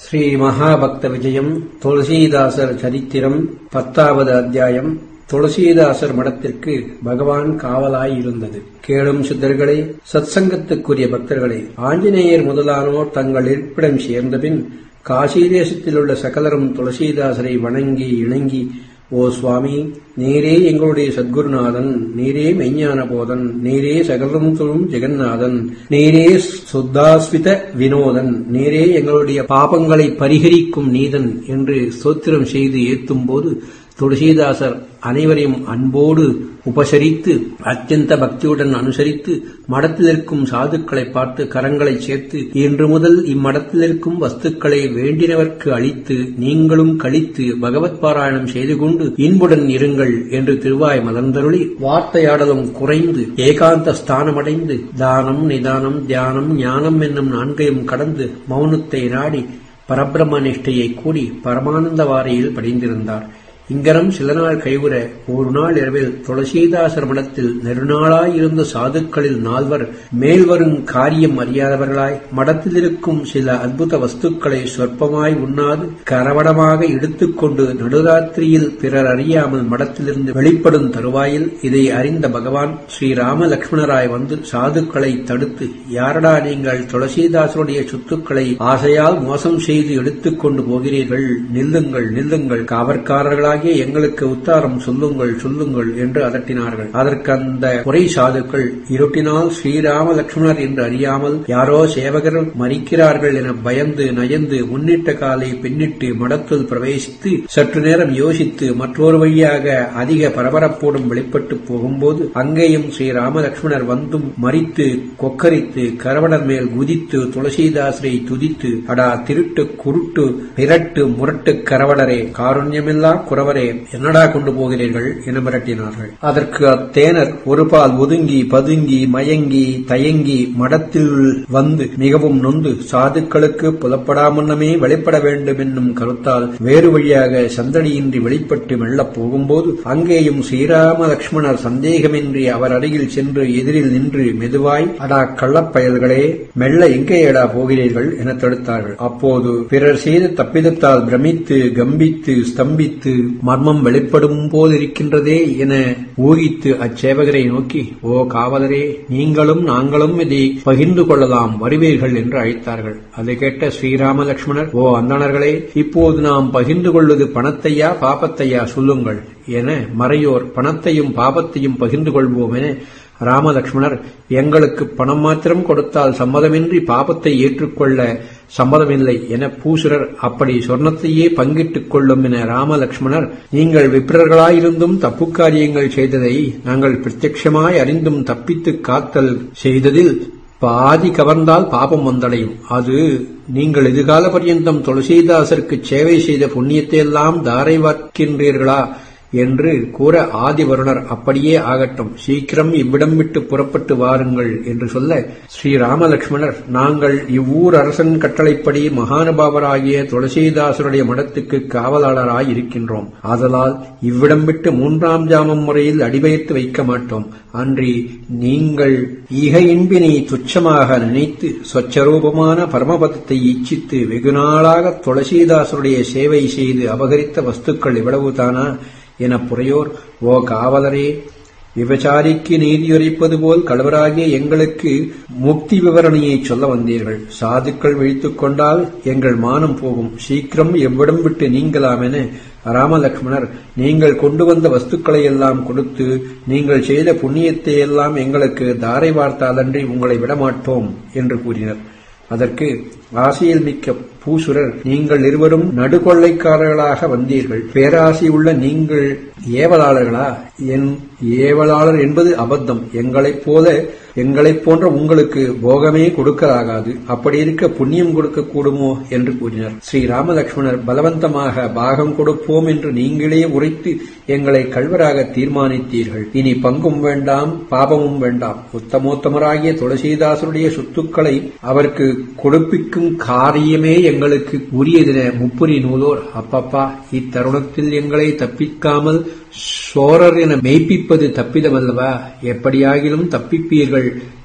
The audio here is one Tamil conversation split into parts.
ஸ்ரீ மகாபக்த விஜயம் துளசீதாசர் சரித்திரம் பத்தாவது அத்தியாயம் துளசீதாசர் மடத்திற்கு பகவான் காவலாய் இருந்தது கேளும் சித்தர்களே சத்சங்கத்துக்குரிய பக்தர்களே ஆஞ்சநேயர் முதலானோர் தங்கள் இருப்பிடம் சேர்ந்தபின் காசிதேசத்தில் உள்ள சகலரும் துளசீதாசரை வணங்கி இணங்கி ஓ சுவாமி நீரே எங்களுடைய சத்குருநாதன் நீரே மெய்ஞான போதன் நீரே சகலம் தொழும் ஜெகநாதன் நீரே சுத்தாஸ்வித வினோதன் நீரே எங்களுடைய பாபங்களை பரிகரிக்கும் நீதன் என்று ஸ்தோத்திரம் செய்து ஏத்தும் போது துளசீதாசர் அனைவரையும் அன்போடு உபசரித்து அத்தியந்த பக்தியுடன் அனுசரித்து மடத்தில் இருக்கும் சாதுக்களை பார்த்து கரங்களை சேர்த்து இன்று முதல் இம்மடத்தில் இருக்கும் வஸ்துக்களை வேண்டினவர்க்கு அளித்து நீங்களும் கழித்து பகவத் பாராயணம் செய்து கொண்டு இன்புடன் இருங்கள் என்று திருவாய் மலர்ந்தருளி வார்த்தையாடலும் குறைந்து ஏகாந்த ஸ்தானமடைந்து தானம் நிதானம் தியானம் ஞானம் என்னும் நான்கையும் கடந்து மௌனத்தை நாடி பரபிரம்ம நிஷ்டையை கூடி பரமானந்த வாரையில் படிந்திருந்தார் இங்கனம் சில நாள் கைவுற ஒரு நாள் இரவில் துளசீதாசர் மடத்தில் நெடுநாளாயிருந்த சாதுக்களில் நால்வர் மேல்வரும் காரியம் அறியாதவர்களாய் மடத்தில் இருக்கும் சில அற்புத வஸ்துக்களை சொற்பமாய் உண்ணாது கரவடமாக எடுத்துக்கொண்டு நடுராத்திரியில் பிறர் அறியாமல் மடத்திலிருந்து வெளிப்படும் தருவாயில் இதை அறிந்த பகவான் ஸ்ரீராம லட்சுமணராய் வந்து சாதுக்களை தடுத்து யாரடா நீங்கள் துளசீதாசருடைய சொத்துக்களை ஆசையால் மோசம் செய்து எடுத்துக்கொண்டு போகிறீர்கள் நில்லுங்கள் நில்லுங்கள் காவற்காரர்களாய் ஆகிய எங்களுக்கு உத்தாரம் சொல்லுங்கள் சொல்லுங்கள் என்று அதட்டினார்கள் அதற்கு அந்த குறை சாதுக்கள் இருட்டினால் ஸ்ரீராம லட்சுமணர் என்று அறியாமல் யாரோ சேவகர் மறிக்கிறார்கள் என பயந்து நயந்து முன்னிட்ட காலை பின்னிட்டு மடத்தில் பிரவேசித்து சற்று நேரம் யோசித்து மற்றொரு வழியாக அதிக பரபரப்போடும் வெளிப்பட்டு போகும்போது அங்கேயும் ஸ்ரீராம லட்சுமணர் வந்தும் மறித்து கொக்கரித்து கரவணன் மேல் குதித்து துளசிதாசரை துதித்து அடா திருட்டு குருட்டு மிரட்டு முரட்டு கரவடரே காருண்யமில்லா குறவரே என்னடா கொண்டு போகிறீர்கள் என மிரட்டினார்கள் அதற்கு அத்தேனர் ஒரு பால் ஒதுங்கி பதுங்கி மயங்கி தயங்கி மடத்தில் வந்து மிகவும் நொந்து சாதுக்களுக்கு புலப்படாமன்னமே வெளிப்பட வேண்டும் என்னும் கருத்தால் வேறு வழியாக சந்தடியின்றி வெளிப்பட்டு மெல்லப் போகும்போது அங்கேயும் ஸ்ரீராம லட்சுமணர் சந்தேகமின்றி அவர் அருகில் சென்று எதிரில் நின்று மெதுவாய் அடா கள்ளப்பயல்களே மெல்ல எங்கேயடா போகிறீர்கள் என தடுத்தார்கள் அப்போது பிறர் செய்த தப்பிதத்தால் பிரமித்து கம்பித்து ஸ்தம்பித்து மர்மம் வெளிப்படும் போதிருக்கின்றதே என ஊகித்து அச்சேவகரை நோக்கி ஓ காவலரே நீங்களும் நாங்களும் இதை பகிர்ந்து கொள்ளலாம் வருவீர்கள் என்று அழைத்தார்கள் அதை கேட்ட ஸ்ரீராம லட்சுமணர் ஓ அந்தணர்களே இப்போது நாம் பகிர்ந்து கொள்வது பணத்தையா பாபத்தையா சொல்லுங்கள் என மறையோர் பணத்தையும் பாபத்தையும் பகிர்ந்து கொள்வோம் என ராமலட்சுமணர் எங்களுக்கு பணம் மாத்திரம் கொடுத்தால் சம்மதமின்றி பாபத்தை ஏற்றுக்கொள்ள சம்மதமில்லை என பூசுரர் அப்படி சொர்ணத்தையே பங்கிட்டுக் கொள்ளும் என ராமலட்சுமணர் நீங்கள் விப்ரர்களாயிருந்தும் தப்பு காரியங்கள் செய்ததை நாங்கள் பிரத்யட்சமாய் அறிந்தும் தப்பித்து காத்தல் செய்ததில் பாதி கவர்ந்தால் பாபம் வந்தடையும் அது நீங்கள் எதிர்கால பர்யந்தம் துளசீதாசருக்கு சேவை செய்த புண்ணியத்தை எல்லாம் தாரை வார்க்கின்றீர்களா என்று கூற ஆதிவருணர் அப்படியே ஆகட்டும் சீக்கிரம் இவ்விடம் விட்டு புறப்பட்டு வாருங்கள் என்று சொல்ல ஸ்ரீ ராமலட்சுமணர் நாங்கள் இவ்வூர் அரசன் கட்டளைப்படி மகானுபாவராகிய துளசீதாசருடைய மடத்துக்கு காவலாளராய் இருக்கின்றோம் ஆதலால் இவ்விடம் விட்டு மூன்றாம் ஜாமம் முறையில் அடிபயத்து வைக்க மாட்டோம் அன்றி நீங்கள் ஈகையின்பினை துச்சமாக நினைத்து சொச்சரூபமான பரமபதத்தை இச்சித்து வெகுநாளாக துளசீதாசருடைய சேவை செய்து அபகரித்த வஸ்துக்கள் இவ்வளவுதானா என புறையோர் ஓ காவலரே விபச்சாரிக்கு நீதியுரைப்பது போல் கலவராகிய எங்களுக்கு முக்தி விவரணையை சொல்ல வந்தீர்கள் சாதுக்கள் விழித்துக் கொண்டால் எங்கள் மானம் போகும் சீக்கிரம் எவ்விடம் விட்டு நீங்கலாம் என ராமலட்சுமணர் நீங்கள் கொண்டு வந்த வஸ்துக்களை எல்லாம் கொடுத்து நீங்கள் செய்த புண்ணியத்தை எல்லாம் எங்களுக்கு தாரை வார்த்தாலன்றி உங்களை விடமாட்டோம் என்று கூறினர் அதற்கு ஆசையில் மிக்க பூசுரர் நீங்கள் இருவரும் நடுகொள்ளைக்காரர்களாக வந்தீர்கள் பேராசை உள்ள நீங்கள் ஏவலாளர்களா என் ஏவலாளர் என்பது அபத்தம் எங்களைப் போல எங்களைப் போன்ற உங்களுக்கு போகமே கொடுக்கலாகாது அப்படி இருக்க புண்ணியம் கொடுக்க கூடுமோ என்று கூறினர் ஸ்ரீ ராமலட்சுமணர் பலவந்தமாக பாகம் கொடுப்போம் என்று நீங்களே உரைத்து எங்களை கல்வராக தீர்மானித்தீர்கள் இனி பங்கும் வேண்டாம் பாபமும் வேண்டாம் உத்தமோத்தமராகிய துளசீதாசருடைய சொத்துக்களை அவருக்கு கொடுப்பிக்கும் காரியமே எங்களுக்கு உரியதென முப்புரி நூலோர் அப்பப்பா இத்தருணத்தில் எங்களை தப்பிக்காமல் சோரர் என மெய்ப்பிப்பது தப்பிதமல்லவா எப்படியாகிலும் தப்பிப்பீர்கள்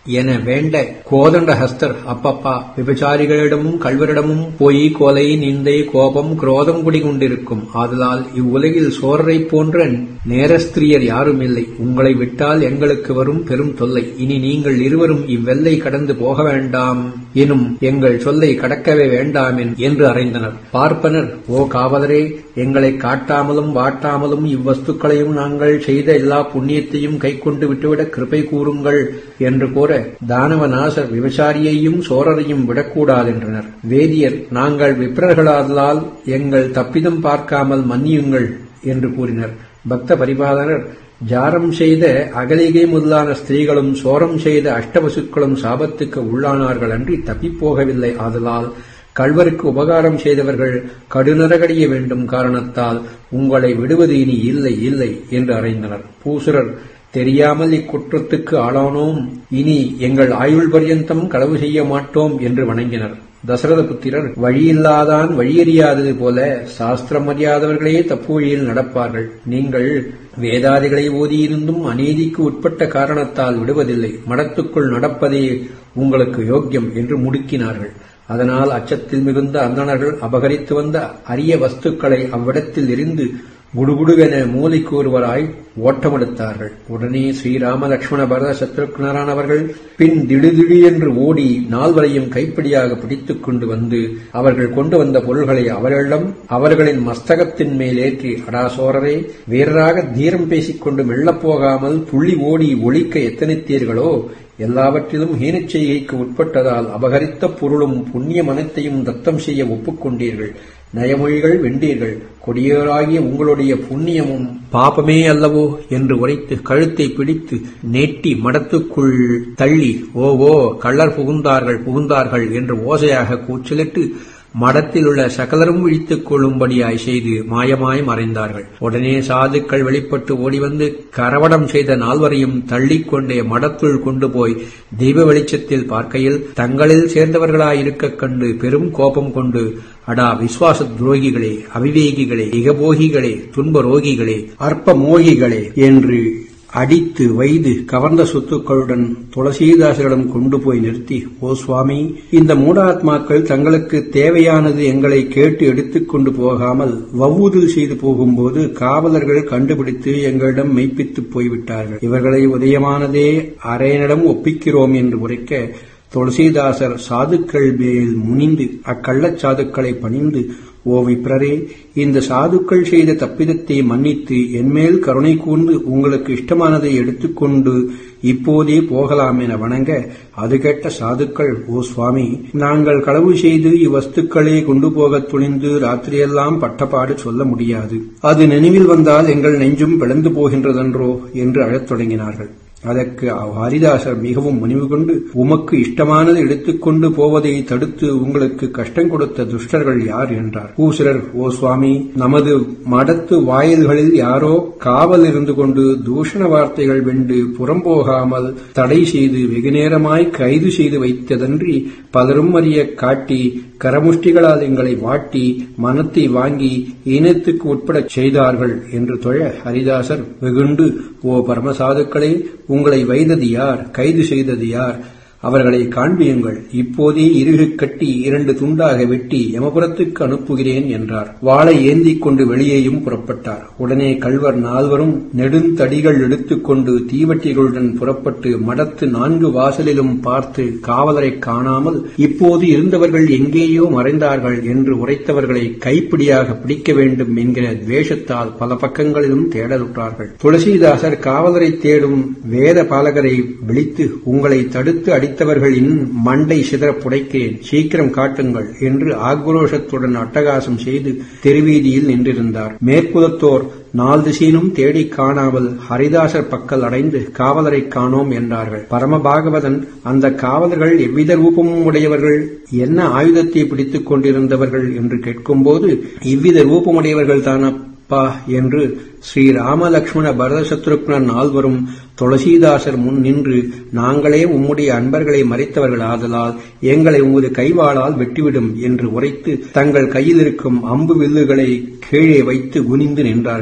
என வேண்ட கோதண்டஹஸ்தர் அப்பப்பா விபச்சாரிகளிடமும் கல்வரிடமும் பொய் கொலை நிந்தை கோபம் குரோதம் குடிகொண்டிருக்கும் ஆதலால் இவ்வுலகில் சோரரைப் போன்ற நேரஸ்திரியர் யாரும் இல்லை உங்களை விட்டால் எங்களுக்கு வரும் பெரும் தொல்லை இனி நீங்கள் இருவரும் இவ்வெல்லை கடந்து போக வேண்டாம் எனும் எங்கள் சொல்லை கடக்கவே வேண்டாம் என்று அறைந்தனர் பார்ப்பனர் ஓ காவலரே எங்களை காட்டாமலும் வாட்டாமலும் இவ்வஸ்துக்களையும் நாங்கள் செய்த எல்லா புண்ணியத்தையும் கைக்கொண்டு விட்டுவிட கிருபை கூறுங்கள் என்று கூற தானவநாசர் விபசாரியையும் சோரரையும் விடக்கூடாதென்றனர் வேதியர் நாங்கள் விப்ரர்களாதலால் எங்கள் தப்பிதம் பார்க்காமல் மன்னியுங்கள் என்று கூறினர் பக்த பரிபாலனர் ஜாரம் செய்த அகலிகை முதலான ஸ்திரீகளும் சோரம் செய்த அஷ்டவசுக்களும் சாபத்துக்கு உள்ளானார்கள் அன்றி தப்பிப்போகவில்லை ஆதலால் கள்வருக்கு உபகாரம் செய்தவர்கள் கடுநரகடிய வேண்டும் காரணத்தால் உங்களை விடுவது இனி இல்லை இல்லை என்று அறைந்தனர் பூசுரர் தெரியாமல் இக்குற்றத்துக்கு ஆளானோம் இனி எங்கள் ஆயுள் பர்யந்தம் களவு செய்ய மாட்டோம் என்று வணங்கினர் தசரத புத்திரர் வழியில்லாதான் வழியறியாதது போல சாஸ்திரம் அறியாதவர்களே தப்பு வழியில் நடப்பார்கள் நீங்கள் வேதாதிகளை ஓதியிருந்தும் அநீதிக்கு உட்பட்ட காரணத்தால் விடுவதில்லை மடத்துக்குள் நடப்பதே உங்களுக்கு யோக்கியம் என்று முடுக்கினார்கள் அதனால் அச்சத்தில் மிகுந்த அந்தணர்கள் அபகரித்து வந்த அரிய வஸ்துக்களை அவ்விடத்தில் எரிந்து குடுகுடுவென மூலைக்கு ஒருவராய் ஓட்டமெடுத்தார்கள் உடனே ஸ்ரீராம லட்சுமண பரத சத்ருக்னரானவர்கள் பின் திடுதிடு என்று ஓடி நால்வரையும் கைப்பிடியாக பிடித்துக் கொண்டு வந்து அவர்கள் கொண்டு வந்த பொருள்களை அவர்களிடம் அவர்களின் மஸ்தகத்தின் மேல் ஏற்றி அடாசோரரே வீரராக தீரம் பேசிக்கொண்டு மெல்லப் போகாமல் புள்ளி ஓடி ஒழிக்க எத்தனித்தீர்களோ எல்லாவற்றிலும் ஹீனச் செய்கைக்கு உட்பட்டதால் அபகரித்த பொருளும் புண்ணிய மனத்தையும் தத்தம் செய்ய ஒப்புக்கொண்டீர்கள் நயமொழிகள் வெண்டீர்கள் கொடியோராகிய உங்களுடைய புண்ணியமும் பாபமே அல்லவோ என்று உரைத்து கழுத்தை பிடித்து நெட்டி மடத்துக்குள் தள்ளி ஓ ஓ கள்ளர் புகுந்தார்கள் புகுந்தார்கள் என்று ஓசையாக கூச்சலிட்டு மடத்தில் உள்ள சகலரும் விழித்துக் கொள்ளும்படியாய் செய்து மாயமாய் மறைந்தார்கள் உடனே சாதுக்கள் வெளிப்பட்டு ஓடிவந்து கரவடம் செய்த நால்வரையும் தள்ளிக்கொண்டே மடத்துள் கொண்டு போய் தெய்வ வெளிச்சத்தில் பார்க்கையில் தங்களில் சேர்ந்தவர்களாயிருக்க கண்டு பெரும் கோபம் கொண்டு அடா விசுவாச துரோகிகளே அவிவேகிகளே இகபோகிகளே துன்ப ரோகிகளே அற்ப மோகிகளே என்று அடித்து வைது கவர்ந்த சொத்துக்களுடன் துளசீதாசரிடம் கொண்டு போய் நிறுத்தி ஓ சுவாமி இந்த மூடாத்மாக்கள் தங்களுக்கு தேவையானது எங்களை கேட்டு எடுத்துக்கொண்டு போகாமல் வவ்வூதல் செய்து போகும்போது காவலர்கள் கண்டுபிடித்து எங்களிடம் மெய்ப்பித்துப் போய்விட்டார்கள் இவர்களை உதயமானதே அரையனிடம் ஒப்பிக்கிறோம் என்று உரைக்க துளசிதாசர் சாதுக்கள் மேல் முனிந்து அக்கள்ளச் சாதுக்களை பணிந்து ஓ விப்ரரே இந்த சாதுக்கள் செய்த தப்பிதத்தை மன்னித்து என்மேல் கருணை கூர்ந்து உங்களுக்கு இஷ்டமானதை எடுத்துக்கொண்டு இப்போதே போகலாம் என வணங்க அது கேட்ட சாதுக்கள் ஓ சுவாமி நாங்கள் களவு செய்து இவ்வஸ்துக்களை கொண்டு போகத் துணிந்து ராத்திரியெல்லாம் பட்டப்பாடு சொல்ல முடியாது அது நினைவில் வந்தால் எங்கள் நெஞ்சும் பிளந்து போகின்றதன்றோ என்று அழத் தொடங்கினார்கள் அதற்கு ஹரிதாசர் மிகவும் முனிவு கொண்டு உமக்கு இஷ்டமானது எடுத்துக்கொண்டு போவதை தடுத்து உங்களுக்கு கஷ்டம் கொடுத்த துஷ்டர்கள் யார் என்றார் பூசுரர் ஓ சுவாமி நமது மடத்து வாயில்களில் யாரோ காவல் இருந்து கொண்டு தூஷண வார்த்தைகள் வெண்டு புறம்போகாமல் தடை செய்து வெகுநேரமாய் கைது செய்து வைத்ததன்றி பலரும் அறிய காட்டி கரமுஷ்டிகளால் எங்களை வாட்டி மனத்தை வாங்கி ஈனத்துக்கு உட்படச் செய்தார்கள் என்று தொழ ஹரிதாசர் வெகுண்டு ஓ பரமசாதுக்களே உங்களை வைத்தது யார் கைது செய்தது யார் அவர்களை காண்பியுங்கள் இப்போதே இருகு கட்டி இரண்டு துண்டாக வெட்டி யமபுரத்துக்கு அனுப்புகிறேன் என்றார் வாளை ஏந்திக் கொண்டு வெளியேயும் புறப்பட்டார் உடனே கல்வர் நால்வரும் நெடுந்தடிகள் எடுத்துக்கொண்டு தீவட்டிகளுடன் புறப்பட்டு மடத்து நான்கு வாசலிலும் பார்த்து காவலரை காணாமல் இப்போது இருந்தவர்கள் எங்கேயோ மறைந்தார்கள் என்று உரைத்தவர்களை கைப்பிடியாக பிடிக்க வேண்டும் என்கிற துவேஷத்தால் பல பக்கங்களிலும் தேடலுற்றார்கள் துளசிதாசர் காவலரை தேடும் வேத பாலகரை விழித்து உங்களை தடுத்து அடி அடித்தவர்களின் மண்டை சிதற புடைக்கிறேன் சீக்கிரம் காட்டுங்கள் என்று ஆக்ரோஷத்துடன் அட்டகாசம் செய்து தெருவீதியில் நின்றிருந்தார் மேற்குலத்தோர் நால் திசையிலும் தேடி காணாமல் ஹரிதாசர் பக்கல் அடைந்து காவலரை காணோம் என்றார்கள் பரமபாகவதன் அந்த காவலர்கள் எவ்வித ரூபமும் உடையவர்கள் என்ன ஆயுதத்தை பிடித்துக் கொண்டிருந்தவர்கள் என்று கேட்கும்போது இவ்வித ரூபமுடையவர்கள் தானப்பா என்று ஸ்ரீ ராமலக்ஷ்மண பரத சத்ருக்னர் நால்வரும் துளசிதாசர் முன் நின்று நாங்களே உம்முடைய அன்பர்களை மறைத்தவர்கள் ஆதலால் எங்களை உமது கைவாளால் வெட்டிவிடும் என்று உரைத்து தங்கள் கையில் இருக்கும் அம்பு வில்லுகளை கீழே வைத்து குனிந்து நின்றார்கள்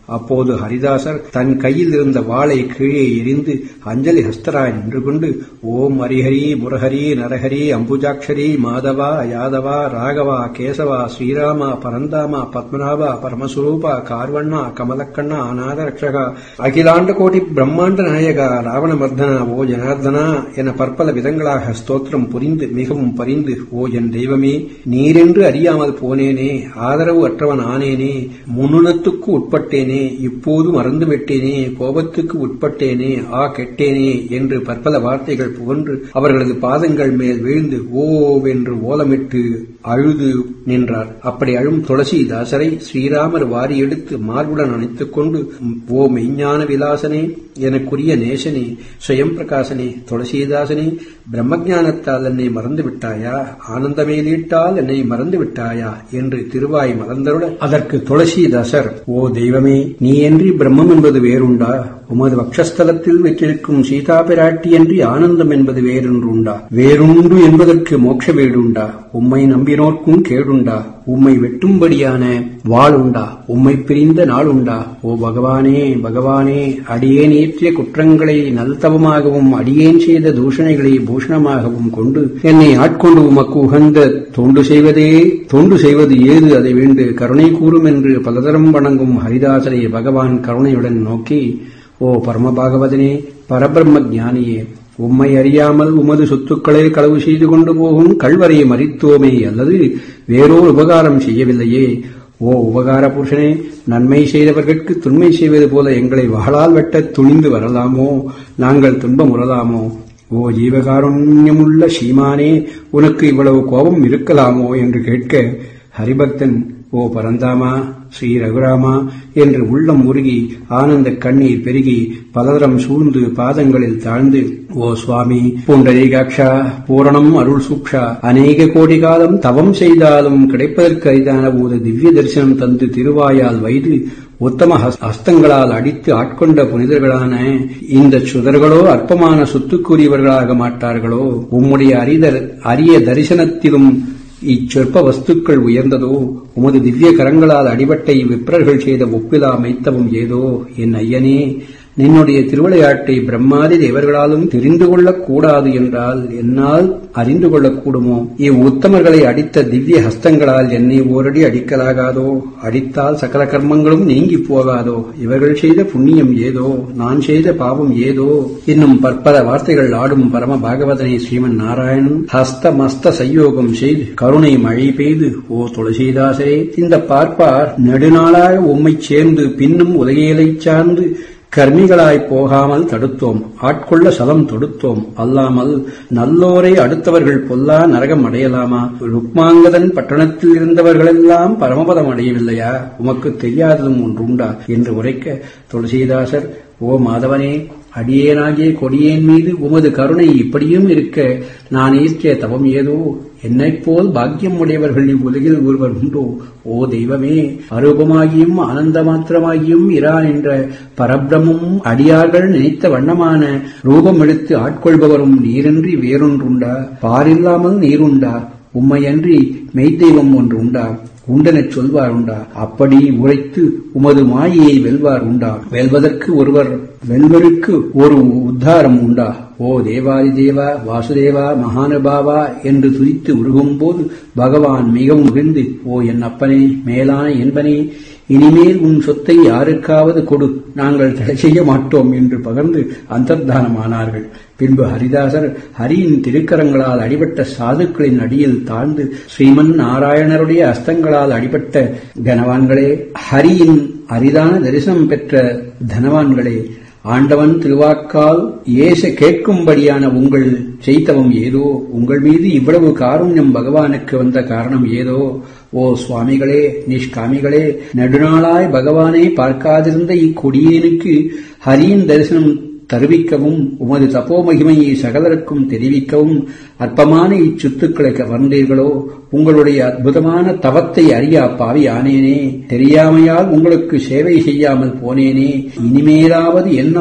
அப்போது ஹரிதாசர் தன் கையில் இருந்த வாளை கீழே எரிந்து அஞ்சலி ஹஸ்தராய் நின்று கொண்டு ஓம் ஹரிஹரி முரஹரி நரஹரி அம்புஜாட்சரி மாதவா யாதவா ராகவா கேசவா ஸ்ரீராமா பரந்தாமா பத்மநாபா பரமஸ்வரூபா கார்வண்ணா கமலக்கண்ணா அநாத ரக்ஷகா அகிலாண்ட கோடி பிரம்மாண்ட நாயகா ராவண மர்தனா ஓ ஜனார்தனா என பற்பல விதங்களாக ஸ்தோத்திரம் புரிந்து மிகவும் பரிந்து ஓ என் தெய்வமே நீரென்று அறியாமல் போனேனே ஆதரவு அற்றவன் ஆனேனே முன்னுணத்துக்கு உட்பட்டேனே இப்போது மறந்துவிட்டேனே கோபத்துக்கு உட்பட்டேனே ஆ கெட்டேனே என்று பற்பல வார்த்தைகள் புகன்று அவர்களது பாதங்கள் மேல் வீழ்ந்து ஓ என்று ஓலமிட்டு அழுது நின்றார் அப்படி அழும் துளசிதாசரை ஸ்ரீராமர் வாரி எடுத்து மார்புடன் அணைத்துக் கொண்டு ஓ மெய்ஞான விலாசனே எனக்குரிய நேசனே சுயம் பிரகாசனே துளசிதாசனே பிரம்மஜானத்தால் என்னை மறந்து விட்டாயா ஆனந்தமேலீட்டால் என்னை மறந்து விட்டாயா என்று திருவாய் மறந்தருட அதற்கு துளசிதாசர் ஓ தெய்வமே நீ என்று பிரம்மம் என்பது வேறுண்டா உமது வக்ஷஸ்தலத்தில் வைத்திருக்கும் சீதா பிராட்டி என்று ஆனந்தம் என்பது வேறொன்று உண்டா வேறுண்டு என்பதற்கு மோட்ச வீடுண்டா உம்மை நம்பினோர்க்கும் கேடுண்டா உம்மை வெட்டும்படியான வாளுண்டா உம்மை பிரிந்த நாளுண்டா ஓ பகவானே பகவானே அடியேன் ஏற்றிய குற்றங்களை நல்தவமாகவும் அடியேன் செய்த தூஷணைகளை பூஷணமாகவும் கொண்டு என்னை ஆட்கொண்டு உமக்கு உகந்த தொண்டு செய்வதே தொண்டு செய்வது ஏது அதை வேண்டு கருணை கூறும் என்று பலதரம் வணங்கும் ஹரிதாசரை பகவான் கருணையுடன் நோக்கி ஓ பரமபாகவதனே பரபிரம்ம ஞானியே உம்மை அறியாமல் உமது சொத்துக்களை களவு செய்து கொண்டு போகும் கல்வரை மறித்தோமே அல்லது வேறோர் உபகாரம் செய்யவில்லையே ஓ உபகார புருஷனே நன்மை செய்தவர்களுக்கு துண்மை செய்வது போல எங்களை வாழால் வெட்ட துணிந்து வரலாமோ நாங்கள் துன்பமுறலாமோ ஓ ஜீவகாருண்யமுள்ள சீமானே உனக்கு இவ்வளவு கோபம் இருக்கலாமோ என்று கேட்க ஹரிபக்தன் ஓ பரந்தாமா ஸ்ரீ ரகுராமா என்று உள்ளம் உருகி ஆனந்த கண்ணீர் பெருகி பலதரம் சூழ்ந்து பாதங்களில் தாழ்ந்து ஓ சுவாமி புண்டரீகாட்சா பூரணம் அருள் சூக்ஷா அநேக கோடி காலம் தவம் செய்தாலும் கிடைப்பதற்கு அரிதான ஒரு திவ்ய தரிசனம் தந்து திருவாயால் வைத்து உத்தம ஹஸ்தங்களால் அடித்து ஆட்கொண்ட புனிதர்களான இந்த சுதர்களோ அற்பமான சொத்துக்குரியவர்களாக மாட்டார்களோ உம்முடைய அரிதர் அரிய தரிசனத்திலும் இச்சொற்ப வஸ்துக்கள் உயர்ந்ததோ உமது திவ்ய கரங்களால் அடிபட்ட இவ்விப்ரர்கள் செய்த ஒப்பிலா மைத்தவும் ஏதோ என் ஐயனே நின்னுடைய திருவிளையாட்டை பிரம்மாதி தேவர்களாலும் தெரிந்து கொள்ளக்கூடாது என்றால் என்னால் அறிந்து கொள்ளக்கூடுமோ இவ்வுத்தமர்களை அடித்த திவ்ய ஹஸ்தங்களால் என்னை ஓரடி அடிக்கலாகாதோ அடித்தால் சகல கர்மங்களும் நீங்கி போகாதோ இவர்கள் செய்த புண்ணியம் ஏதோ நான் செய்த பாவம் ஏதோ இன்னும் பற்பல வார்த்தைகள் ஆடும் பரம பாகவதனை ஸ்ரீமன் நாராயணன் ஹஸ்த மஸ்த சயோகம் செய்து கருணை மழை பெய்து ஓ துளசிதாசரே இந்த பார்ப்பார் நெடுநாளாக உம்மை சேர்ந்து பின்னும் உலகியலைச் சார்ந்து கர்மிகளாய் போகாமல் தடுத்தோம் ஆட்கொள்ள சலம் தொடுத்தோம் அல்லாமல் நல்லோரை அடுத்தவர்கள் பொல்லா நரகம் அடையலாமா ருக்மாங்கதன் பட்டணத்தில் இருந்தவர்களெல்லாம் பரமபதம் அடையவில்லையா உமக்கு தெரியாததும் ஒன்றுண்டா என்று உரைக்க துளசிதாசர் ஓ மாதவனே அடியேனாகிய கொடியேன் மீது உமது கருணை இப்படியும் இருக்க நான் ஈர்க்கிய தவம் ஏதோ என்னைப் போல் பாக்கியம் உடையவர்கள் இவ்வுலகில் ஒருவர் உண்டோ ஓ தெய்வமே அரூபமாகியும் ஆனந்த மாத்திரமாகியும் இரான் என்ற பரபிரமும் அடியார்கள் நினைத்த வண்ணமான ரூபம் எடுத்து ஆட்கொள்பவரும் நீரின்றி வேறொன்றுண்டா பாரில்லாமல் நீருண்டா உம்மையன்றி மெய்தெய்வம் ஒன்று உண்டா உண்டனச் சொல்வார் உண்டா அப்படி உரைத்து உமது மாயையை வெல்வார் உண்டா வெல்வதற்கு ஒருவர் வெல்வருக்கு ஒரு உத்தாரம் உண்டா ஓ தேவாதி தேவா வாசுதேவா மகானுபாவா என்று துதித்து உருகும்போது பகவான் மிகவும் மகிழ்ந்து ஓ என் அப்பனே மேலான என்பனே இனிமேல் உன் சொத்தை யாருக்காவது கொடு நாங்கள் தடை செய்ய மாட்டோம் என்று பகர்ந்து அந்தர்தானமானார்கள் பின்பு ஹரிதாசர் ஹரியின் திருக்கரங்களால் அடிபட்ட சாதுக்களின் அடியில் தாழ்ந்து ஸ்ரீமன் நாராயணருடைய அஸ்தங்களால் அடிபட்ட கனவான்களே ஹரியின் அரிதான தரிசனம் பெற்ற தனவான்களே ஆண்டவன் திருவாக்கால் ஏச கேட்கும்படியான உங்கள் செய்தவம் ஏதோ உங்கள் மீது இவ்வளவு காருண்யம் பகவானுக்கு வந்த காரணம் ஏதோ ஓ சுவாமிகளே நிஷ்காமிகளே நெடுநாளாய் பகவானை பார்க்காதிருந்த இக்கொடியேனுக்கு ஹரியின் தரிசனம் தருவிக்கவும் உமது தப்போ மகிமையை சகலருக்கும் தெரிவிக்கவும் அற்பமான இச்சுத்துக்களை கவர்ந்தீர்களோ உங்களுடைய அற்புதமான தவத்தை அறியா பாவி ஆனேனே தெரியாமையால் உங்களுக்கு சேவை செய்யாமல் போனேனே இனிமேலாவது என்னால்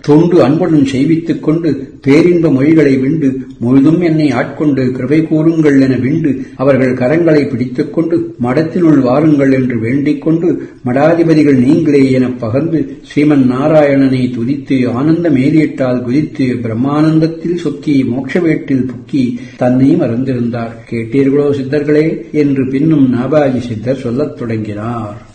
தொண்டு அன்புடன் செய்வித்துக் கொண்டு பேரின்ப மொழிகளை விண்டு முழுதும் என்னை ஆட்கொண்டு கிருபை கூறுங்கள் என விண்டு அவர்கள் கரங்களை பிடித்துக் கொண்டு மடத்தினுள் வாருங்கள் என்று வேண்டிக் கொண்டு மடாதிபதிகள் நீங்களே எனப் பகர்ந்து ஸ்ரீமன் நாராயணனை துதித்து ஆனந்த மேலியட்டால் குதித்து பிரம்மானந்தத்தில் சொக்கி மோட்சவேட்டில் புக்கி தன்னை மறந்திருந்தார் கேட்டீர்களோ சித்தர்களே என்று பின்னும் நாபாஜி சித்தர் சொல்லத் தொடங்கினார்